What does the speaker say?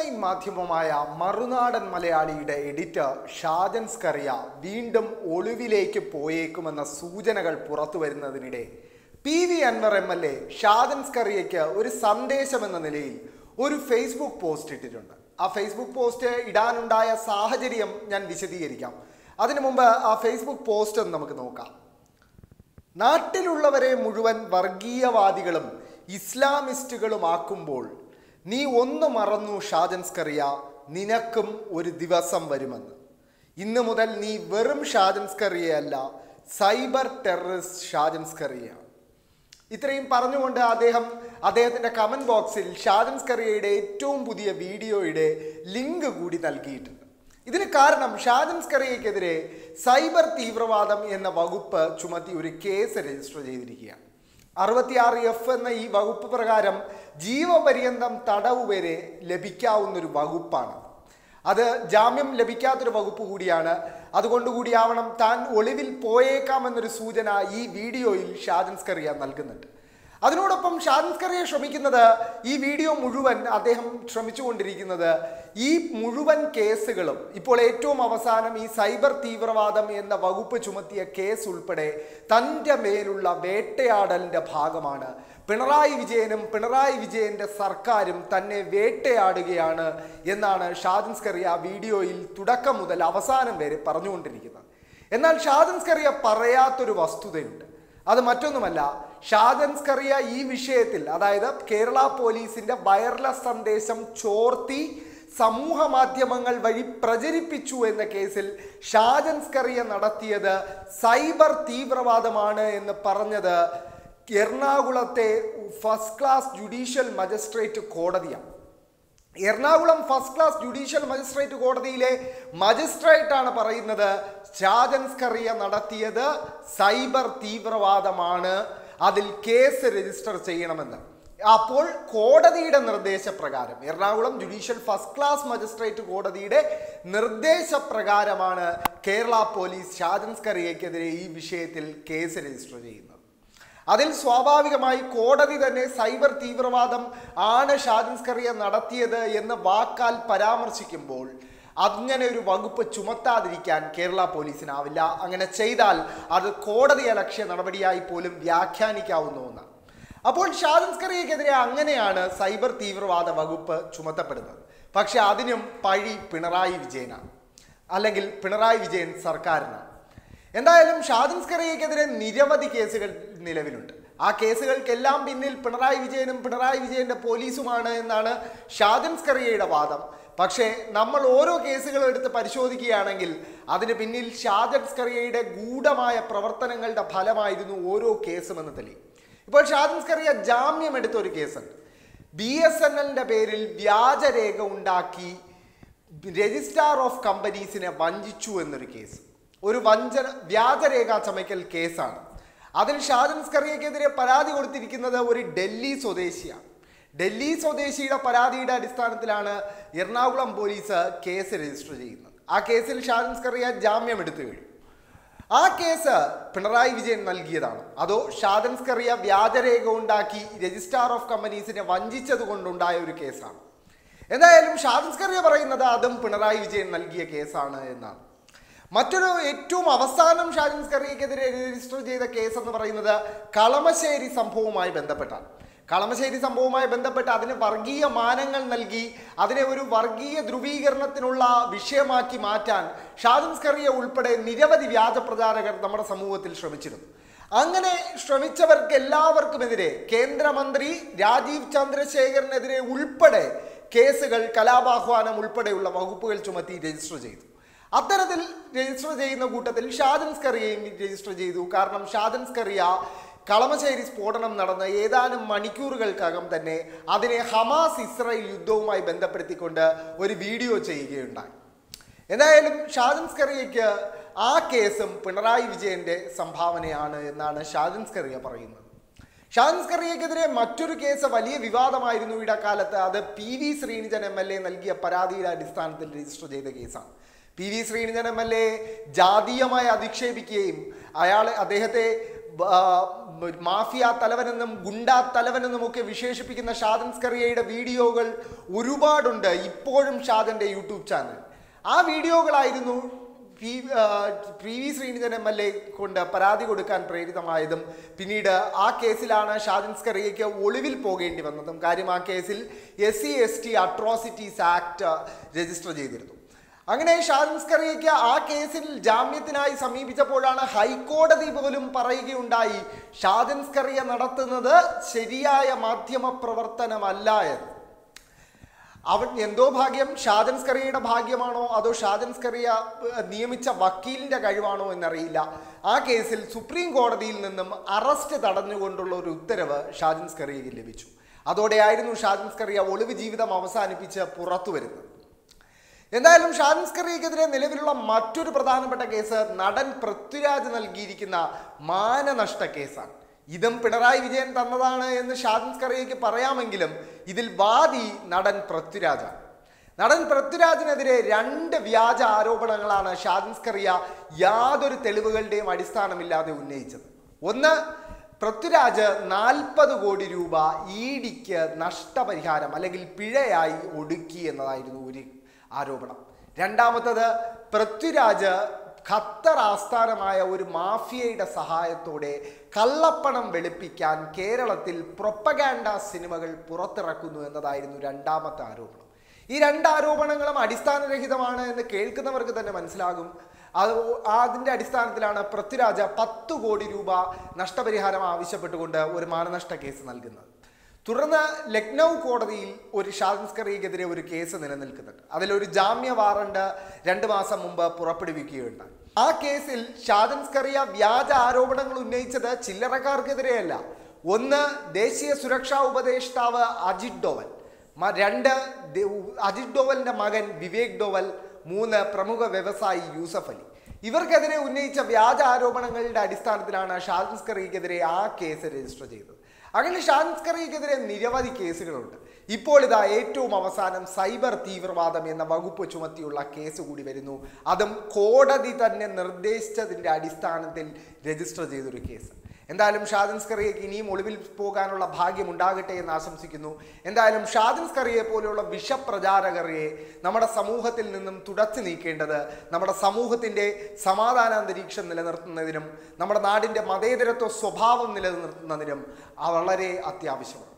online മാധ്യമമായ മറുനാടൻ മലയാളിയുടെ editor Shajan Scaria വീണ്ടും ഒളിവിലേക്ക് പോയേക്കുമെന്ന സൂചനകൾ പുറത്തു വരുന്നതിനിടെ P V Anvar M L A Shajan സ്കറിയയ്ക്ക് ഒരു സന്ദേശം എന്ന നിലയിൽ ഒരു ഫേസ്ബുക്ക് പോസ്റ്റ് ഇട്ടിട്ടുണ്ട് ആ ഫേസ്ബുക്ക് പോസ്റ്റ് ഇടാനുണ്ടായ സാഹചര്യം ഞാൻ വിശദീകരിക്കാം അതിനു മുമ്പ് ആ ഫേസ്ബുക്ക് പോസ്റ്റ് ഒന്ന് നമുക്ക് നോക്കാം നാട്ടിലുള്ളവരെ മുഴുവൻ വർഗീയവാദികളും ഇസ്ലാമിസ്റ്റുകളുമാക്കുമ്പോൾ നീ ഒന്ന് മറന്നു ഷാജൻസ്കറിയ നിനക്കും ഒരു ദിവസം വരുമെന്ന് ഇന്നു മുതൽ നീ വെറും ഷാജൻസ്കറിയയല്ല സൈബർ ടെററിസ്റ്റ് ഷാജൻസ്കറിയാണ് ഇത്രയും പറഞ്ഞുകൊണ്ട് അദ്ദേഹം അദ്ദേഹത്തിൻ്റെ കമൻറ്റ് ബോക്സിൽ ഷാജൻസ്കറിയയുടെ ഏറ്റവും പുതിയ വീഡിയോയുടെ ലിങ്ക് കൂടി നൽകിയിട്ടുണ്ട് ഇതിന് കാരണം ഷാജൻസ്കറിയയ്ക്കെതിരെ സൈബർ തീവ്രവാദം എന്ന വകുപ്പ് ചുമത്തി ഒരു കേസ് രജിസ്റ്റർ ചെയ്തിരിക്കുകയാണ് അറുപത്തിയാറ് എഫ് എന്ന ഈ വകുപ്പ് പ്രകാരം ജീവപര്യന്തം തടവ് വരെ ലഭിക്കാവുന്ന ഒരു വകുപ്പാണ് അത് ജാമ്യം ലഭിക്കാത്തൊരു വകുപ്പ് കൂടിയാണ് അതുകൊണ്ടുകൂടിയാവണം താൻ ഒളിവിൽ പോയേക്കാമെന്നൊരു സൂചന ഈ വീഡിയോയിൽ ഷാജൻസ്കറിയ നൽകുന്നുണ്ട് അതിനോടൊപ്പം ഷാൻസ്കറിയെ ശ്രമിക്കുന്നത് ഈ വീഡിയോ മുഴുവൻ അദ്ദേഹം ശ്രമിച്ചുകൊണ്ടിരിക്കുന്നത് ഈ മുഴുവൻ കേസുകളും ഇപ്പോൾ ഏറ്റവും അവസാനം ഈ സൈബർ തീവ്രവാദം എന്ന വകുപ്പ് ചുമത്തിയ കേസ് ഉൾപ്പെടെ തൻ്റെ മേലുള്ള വേട്ടയാടലിൻ്റെ ഭാഗമാണ് പിണറായി വിജയനും പിണറായി വിജയന്റെ സർക്കാരും തന്നെ വേട്ടയാടുകയാണ് എന്നാണ് ഷാജൻസ്കറിയ വീഡിയോയിൽ തുടക്കം മുതൽ അവസാനം വരെ പറഞ്ഞുകൊണ്ടിരിക്കുന്നത് എന്നാൽ ഷാജൻസ്കറിയ പറയാത്തൊരു വസ്തുതയുണ്ട് അത് മറ്റൊന്നുമല്ല ഷാജൻസ്കറിയ ഈ വിഷയത്തിൽ അതായത് കേരള പോലീസിന്റെ വയർലെസ് സന്ദേശം ചോർത്തി സമൂഹ മാധ്യമങ്ങൾ വഴി പ്രചരിപ്പിച്ചു എന്ന കേസിൽ ഷാജൻസ്കറിയ നടത്തിയത് സൈബർ തീവ്രവാദമാണ് എന്ന് പറഞ്ഞത് എറണാകുളത്തെ ഫസ്റ്റ് ക്ലാസ് ജുഡീഷ്യൽ മജിസ്ട്രേറ്റ് കോടതിയാണ് Ernakulam first class judicial magistrate കോടതിയിലെ മജിസ്ട്രേറ്റ് ആണ് പറയുന്നത് ഷാജൻസ്കറിയ നടത്തിയത് സൈബർ തീവ്രവാദമാണ് അതിൽ കേസ് രജിസ്റ്റർ ചെയ്യണമെന്ന് അപ്പോൾ കോടതിയുടെ നിർദ്ദേശപ്രകാരം Ernakulam judicial first class magistrate കോടതിയുടെ നിർദ്ദേശപ്രകാരമാണ് കേരള പോലീസ് ഷാജൻസ്കറിയയ്ക്കെതിരെ ഈ വിഷയത്തിൽ കേസ് രജിസ്റ്റർ ചെയ്യുന്നത് അതിൽ സ്വാഭാവികമായി കോടതി തന്നെ സൈബർ തീവ്രവാദം ആണ് ഷാജൻസ്കറിയ നടത്തിയത് എന്ന് വാക്കാൽ പരാമർശിക്കുമ്പോൾ അങ്ങനെ ഒരു വകുപ്പ് ചുമത്താതിരിക്കാൻ കേരള പോലീസിനാവില്ല അങ്ങനെ ചെയ്താൽ അത് കോടതി അലക്ഷ്യ നടപടിയായി പോലും വ്യാഖ്യാനിക്കാവുന്ന ഒന്നാണ് അപ്പോൾ ഷാജൻസ്കറിയക്കെതിരെ അങ്ങനെയാണ് സൈബർ തീവ്രവാദ വകുപ്പ് ചുമത്തപ്പെടുന്നത് പക്ഷെ അതിനും പഴി പിണറായി വിജയനാണ് അല്ലെങ്കിൽ പിണറായി വിജയൻ സർക്കാരിനാണ് എന്തായാലും ഷാജൻസ്കറിയക്കെതിരെ നിരവധി കേസുകൾ നിലവിലുണ്ട് ആ കേസുകൾക്കെല്ലാം പിന്നിൽ പിണറായി വിജയനും പിണറായി വിജയന്റെ പോലീസുമാണ് എന്നാണ് ഷാജൻസ്കറിയയുടെ വാദം പക്ഷേ നമ്മൾ ഓരോ കേസുകളും എടുത്ത് പരിശോധിക്കുകയാണെങ്കിൽ അതിന് പിന്നിൽ ഷാജൻസ്കറിയയുടെ ഗൂഢമായ പ്രവർത്തനങ്ങളുടെ ഫലമായിരുന്നു ഓരോ കേസും എന്ന് തെളിയും ഇപ്പോൾ ഷാജൻസ്കറിയ ജാമ്യം എടുത്ത ഒരു കേസുണ്ട് ബി എസ് എൻ എല്ലിന്റെ പേരിൽ വ്യാജരേഖ ഉണ്ടാക്കി രജിസ്ട്രാർ ഓഫ് കമ്പനീസിനെ വഞ്ചിച്ചു എന്നൊരു കേസ് ഒരു വഞ്ചന വ്യാജരേഖ ചമയ്ക്കൽ കേസാണ് അതിൽ ഷാജൻസ്കറിയക്കെതിരെ പരാതി കൊടുത്തിരിക്കുന്നത് ഒരു ഡൽഹി സ്വദേശിയാണ് ഡൽഹി സ്വദേശിയുടെ പരാതിയുടെ അടിസ്ഥാനത്തിലാണ് എറണാകുളം പോലീസ് കേസ് രജിസ്റ്റർ ചെയ്യുന്നത് ആ കേസിൽ ഷാജൻസ്കറിയ ജാമ്യം എടുത്തു കഴിഞ്ഞു ആ കേസ് പിണറായി വിജയൻ നൽകിയതാണ് അതോ ഷാജൻസ്കറിയ വ്യാജരേഖ ഉണ്ടാക്കി രജിസ്ട്രാർ ഓഫ് കമ്പനീസിനെ വഞ്ചിച്ചത് കൊണ്ടുണ്ടായ ഒരു കേസാണ് എന്തായാലും ഷാജൻസ്കറിയ പറയുന്നത് അതും പിണറായി വിജയൻ നൽകിയ കേസാണ് എന്നാണ് മറ്റൊരു ഏറ്റവും അവസാനം ഷാജൻസ്കറിയക്കെതിരെ രജിസ്റ്റർ ചെയ്ത കേസ് എന്ന് പറയുന്നത് കളമശ്ശേരി സംഭവവുമായി ബന്ധപ്പെട്ടാണ് കളമശ്ശേരി സംഭവവുമായി ബന്ധപ്പെട്ട് അതിന് വർഗീയ മാനങ്ങൾ നൽകി അതിനെ ഒരു വർഗീയ ധ്രുവീകരണത്തിനുള്ള വിഷയമാക്കി മാറ്റാൻ ഷാജൻസ്കറിയ ഉൾപ്പെടെ നിരവധി വ്യാജ പ്രചാരകർ നമ്മുടെ സമൂഹത്തിൽ ശ്രമിച്ചിരുന്നു അങ്ങനെ ശ്രമിച്ചവർക്ക് എല്ലാവർക്കുമെതിരെ കേന്ദ്രമന്ത്രി രാജീവ് ചന്ദ്രശേഖരനെതിരെ ഉൾപ്പെടെ കേസുകൾ കലാപാഹ്വാനം ഉൾപ്പെടെയുള്ള വകുപ്പുകൾ ചുമത്തി രജിസ്റ്റർ ചെയ്തു അത്തരത്തിൽ രജിസ്റ്റർ ചെയ്യുന്ന കൂട്ടത്തിൽ ഷാജൻസ്കറിയയും രജിസ്റ്റർ ചെയ്തു കാരണം ഷാജൻസ്കറിയ കളമശ്ശേരി സ്ഫോടനം നടന്ന ഏതാനും മണിക്കൂറുകൾക്കകം തന്നെ അതിനെ ഹമാസ് ഇസ്രായേൽ യുദ്ധവുമായി ബന്ധപ്പെടുത്തിക്കൊണ്ട് ഒരു വീഡിയോ ചെയ്യുകയുണ്ടായി എന്തായാലും ഷാജൻസ്കറിയയ്ക്ക് ആ കേസും പിണറായി വിജയന്റെ സംഭാവനയാണ് എന്നാണ് ഷാജൻസ്കറിയ പറയുന്നത് ഷാൻസ്കറിയക്കെതിരെ മറ്റൊരു കേസ് വലിയ വിവാദമായിരുന്നു ഇടക്കാലത്ത് അത് P V Sreenijan M L A നൽകിയ പരാതിയുടെ അടിസ്ഥാനത്തിൽ രജിസ്റ്റർ ചെയ്ത കേസാണ് P V Sreenijan M L A ജാതീയമായി അധിക്ഷേപിക്കുകയും അയാളെ അദ്ദേഹത്തെ ആ, മാഫിയ തലവനെന്നും ഗുണ്ടാ തലവനെന്നും ഒക്കെ വിശേഷിപ്പിക്കുന്ന ഷാദൻ സ്കറിയയുടെ വീഡിയോകൾ ഒരുപാടുണ്ട് ഇപ്പോഴും ഷാദന്റെ യൂട്യൂബ് ചാനൽ ആ വീഡിയോകളായിരുന്നു പി ആ, P V Sreenidhan M L A കൊണ്ട് പരാതി കൊടുക്കാൻ പ്രേരിതമായതും പിന്നീട് ആ കേസിലാണ് ഷാദിൻ സ്കറിയയ്ക്ക് ഒളിവിൽ പോകേണ്ടി വന്നതും കാര്യം ആ കേസിൽ S C S T atrocities act register ചെയ്തിരുന്നു അങ്ങനെ ഷാദിൻ സ്കറിയയ്ക്ക് ആ കേസിൽ ജാമ്യത്തിനായി സമീപിച്ചപ്പോഴാണ് ഹൈക്കോടതി പോലും പറയുകയുണ്ടായി ഷാദിൻ സ്കറിയ നടത്തുന്നത് ശരിയായ മാധ്യമ പ്രവർത്തനമല്ല എന്ന് അവൻ എന്തോ ഭാഗ്യം ഷാജൻ സ്കറിയയുടെ ഭാഗ്യമാണോ അതോ ഷാജൻ സ്കറിയ ഏഹ്, നിയമിച്ച വക്കീലിന്റെ കഴിവാണോ എന്നറിയില്ല ആ കേസിൽ സുപ്രീം കോടതിയിൽ നിന്നും അറസ്റ്റ് തടഞ്ഞുകൊണ്ടുള്ള ഒരു ഉത്തരവ് ഷാജൻ സ്കറിയയ്ക്ക് ലഭിച്ചു അതോടെയായിരുന്നു ഷാജൻ സ്കറിയ ഒളിവ് ജീവിതം അവസാനിപ്പിച്ച് പുറത്തു വരുന്നത് എന്തായാലും ഷാജൻ സ്കറിയക്കെതിരെ നിലവിലുള്ള മറ്റൊരു പ്രധാനപ്പെട്ട കേസ് നടൻ പൃഥ്വിരാജ് നൽകിയിരിക്കുന്ന മാനനഷ്ട കേസാണ് ഇതും പിണറായി വിജയൻ തന്നതാണ് എന്ന് ഷാജൻ സ്കറിയയ്ക്ക് പറയാമെങ്കിലും ഇതിൽ വാദി നടൻ പൃഥ്വിരാജാണ് നടൻ പൃഥ്വിരാജിനെതിരെ രണ്ട് വ്യാജ ആരോപണങ്ങളാണ് ഷാജൻ സ്കറിയ യാതൊരു തെളിവുകളുടെയും അടിസ്ഥാനമില്ലാതെ ഉന്നയിച്ചത് ഒന്ന് പൃഥ്വിരാജ് നാൽപ്പത് കോടി രൂപ ഇ ഡിക്ക് നഷ്ടപരിഹാരം അല്ലെങ്കിൽ പിഴയായി ഒടുക്കി എന്നതായിരുന്നു ഒരു ആരോപണം രണ്ടാമത്തത് പൃഥ്വിരാജ് ഖത്തർ ആസ്ഥാനമായ ഒരു മാഫിയയുടെ സഹായത്തോടെ കള്ളപ്പണം വെളുപ്പിക്കാൻ കേരളത്തിൽ പ്രൊപ്പഗാൻഡ സിനിമകൾ പുറത്തിറക്കുന്നു എന്നതായിരുന്നു രണ്ടാമത്തെ ആരോപണം ഈ രണ്ട് ആരോപണങ്ങളും അടിസ്ഥാനരഹിതമാണ് എന്ന് കേൾക്കുന്നവർക്ക് തന്നെ മനസ്സിലാകും അത് അതിൻ്റെ അടിസ്ഥാനത്തിലാണ് പൃഥ്വിരാജ പത്ത് കോടി രൂപ നഷ്ടപരിഹാരം ആവശ്യപ്പെട്ടുകൊണ്ട് ഒരു മാനനഷ്ട കേസ് നൽകുന്നത് തുടർന്ന് ലക്നൗ കോടതിയിൽ ഒരു ഷാൻസ്കറിയക്കെതിരെ ഒരു കേസ് നിലനിൽക്കുന്നുണ്ട് അതിലൊരു ജാമ്യ വാറണ്ട് രണ്ട് മാസം മുമ്പ് പുറപ്പെടുവിക്കുകയുണ്ടായി ആ കേസിൽ ഷാദൻസ്കറിയ വ്യാജ ആരോപണങ്ങൾ ഉന്നയിച്ചത് ചില്ലറക്കാർക്കെതിരെയല്ല ഒന്ന് ദേശീയ സുരക്ഷാ ഉപദേഷ്ടാവ് അജിത് ഡോവൽ മ- രണ്ട് ദേ- അജിത് ഡോവലിന്റെ മകൻ വിവേക് ഡോവൽ മൂന്ന് പ്രമുഖ വ്യവസായി യൂസഫ് അലി ഇവർക്കെതിരെ ഉന്നയിച്ച വ്യാജ ആരോപണങ്ങളുടെ അടിസ്ഥാനത്തിലാണ് ഷാൻസ്കറിയക്കെതിരെ ആ കേസ് രജിസ്റ്റർ ചെയ്തത് അങ്ങനെ ഷാൻസ്കറിയക്കെതിരെ നിരവധി കേസുകളുണ്ട് ഇപ്പോൾ ഇതാ ഏറ്റവും അവസാനം സൈബർ തീവ്രവാദം എന്ന വകുപ്പ് ചുമത്തിയുള്ള കേസ് കൂടി വരുന്നു അതും കോടതി തന്നെ നിർദ്ദേശിച്ചതിൻ്റെ അടിസ്ഥാനത്തിൽ രജിസ്റ്റർ ചെയ്തൊരു കേസ് എന്തായാലും ഷാദിൻ സ്കറിയയ്ക്ക് ഇനിയും ഒളിവിൽ പോകാനുള്ള ഭാഗ്യം ഉണ്ടാകട്ടെ എന്ന് ആശംസിക്കുന്നു എന്തായാലും ഷാദിൻ സ്കറിയെ പോലെയുള്ള വിഷപ്രചാരകരെ നമ്മുടെ സമൂഹത്തിൽ നിന്നും തുടച്ചു നീക്കേണ്ടത് നമ്മുടെ സമൂഹത്തിൻ്റെ സമാധാന അന്തരീക്ഷം നിലനിർത്തുന്നതിനും നമ്മുടെ നാടിൻ്റെ മതേതരത്വ സ്വഭാവം നിലനിർത്തുന്നതിനും വളരെ അത്യാവശ്യമാണ്